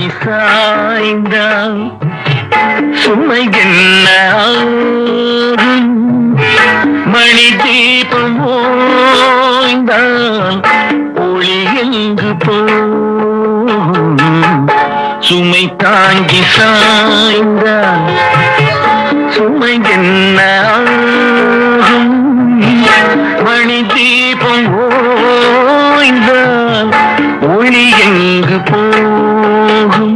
தாங்கி சாய்ந்தால் சுமை என்ன ஆகும்? மணி தீபம் ஓய்ந்தால் ஒளி எங்கு போகும் சுமை தாங்கி சாய்ந்தால் சுமை என்ன ஆகும்? மணி தீபம் ஓய்ந்தால் ஒளி எங்கு போகும்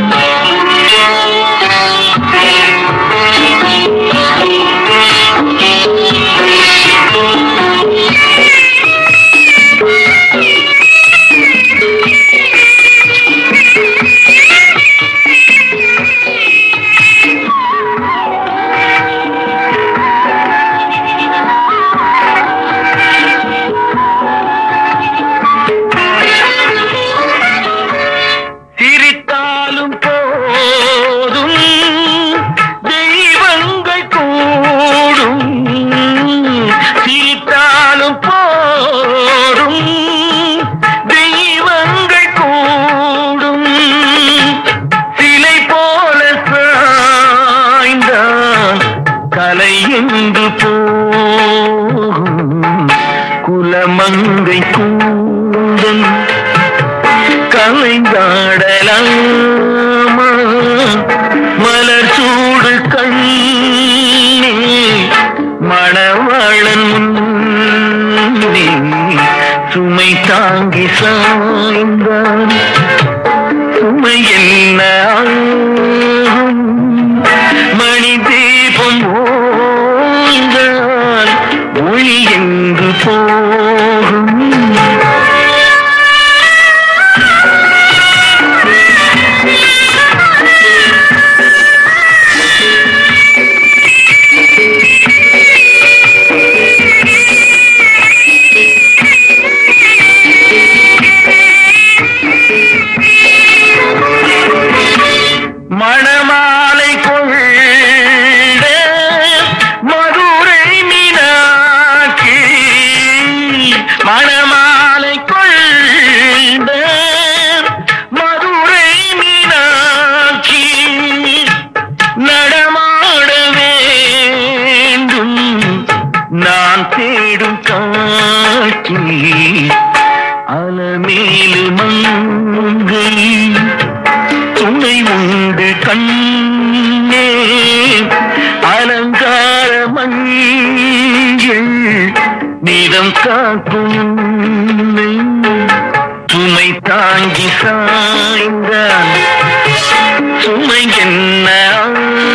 சிரித்தாலும் போதும் தெய்வங்கள் கூடும் சிரித்தாலும் போதும் தெய்வங்கள் கூடும் சிலை போல சாய்ந்தான் கலை என்று போகும் குலமங்கை கூடும் கலைந்தாடலாமா மலர் சூடு கண்ணே மணவாளன் முன்னே சுமை தாங்கி சாய்ந்தான் சுமை என்ன ஆகும்? மணி தீபம் ஓய்ந்தால் ஒளி எங்கு போகும் மணமாலை கொண்ட மதுரை மீனாட்சி மணமாலை கொண்ட மதுரை மீனாட்சி நடமாட வேண்டும் நான் தேடும் காட்சி அலமேலு மங்கை துணை உண்டு கண்ணே அலங்கார மஞ்சள் நிறம் காக்கும் உன்னை. சுமை தாங்கி சாய்ந்தான் சுமை என்ன